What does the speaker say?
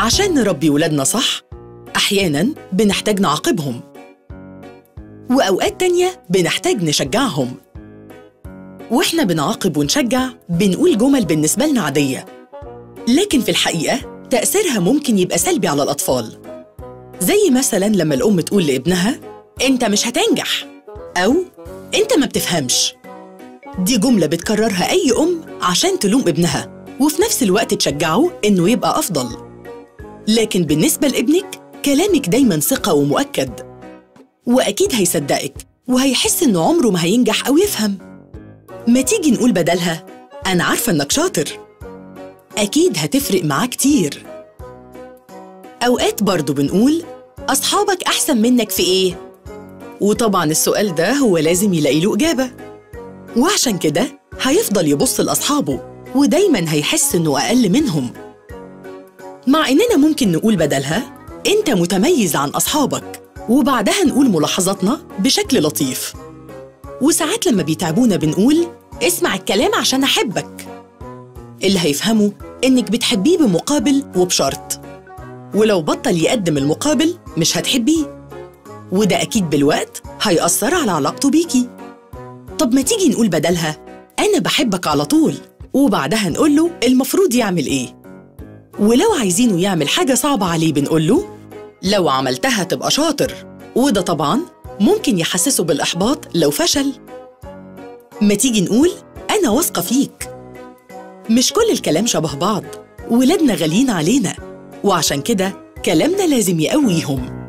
عشان نربي ولادنا صح أحياناً بنحتاج نعاقبهم وأوقات تانية بنحتاج نشجعهم وإحنا بنعاقب ونشجع بنقول جمل بالنسبة لنا عادية لكن في الحقيقة تأثيرها ممكن يبقى سلبي على الأطفال زي مثلاً لما الأم تقول لابنها أنت مش هتنجح أو أنت ما بتفهمش دي جملة بتكررها أي أم عشان تلوم ابنها وفي نفس الوقت تشجعه إنه يبقى أفضل لكن بالنسبة لابنك كلامك دايما ثقة ومؤكد وأكيد هيصدقك وهيحس إنه عمره ما هينجح أو يفهم ما تيجي نقول بدلها أنا عارفة إنك شاطر أكيد هتفرق معاه كتير أوقات برضو بنقول أصحابك أحسن منك في إيه؟ وطبعا السؤال ده هو لازم يلاقي له إجابة وعشان كده هيفضل يبص لأصحابه ودايما هيحس إنه أقل منهم مع إننا ممكن نقول بدلها أنت متميز عن أصحابك وبعدها نقول ملاحظاتنا بشكل لطيف وساعات لما بيتعبونا بنقول اسمع الكلام عشان أحبك اللي هيفهمه إنك بتحبيه بمقابل وبشرط ولو بطل يقدم المقابل مش هتحبيه وده أكيد بالوقت هيأثر على علاقته بيكي طب ما تيجي نقول بدلها أنا بحبك على طول وبعدها نقول له المفروض يعمل إيه ولو عايزينه يعمل حاجة صعبة عليه بنقول له لو عملتها تبقى شاطر وده طبعا ممكن يحسسه بالإحباط لو فشل ما تيجي نقول أنا واثقة فيك مش كل الكلام شبه بعض ولادنا غاليين علينا وعشان كده كلامنا لازم يقويهم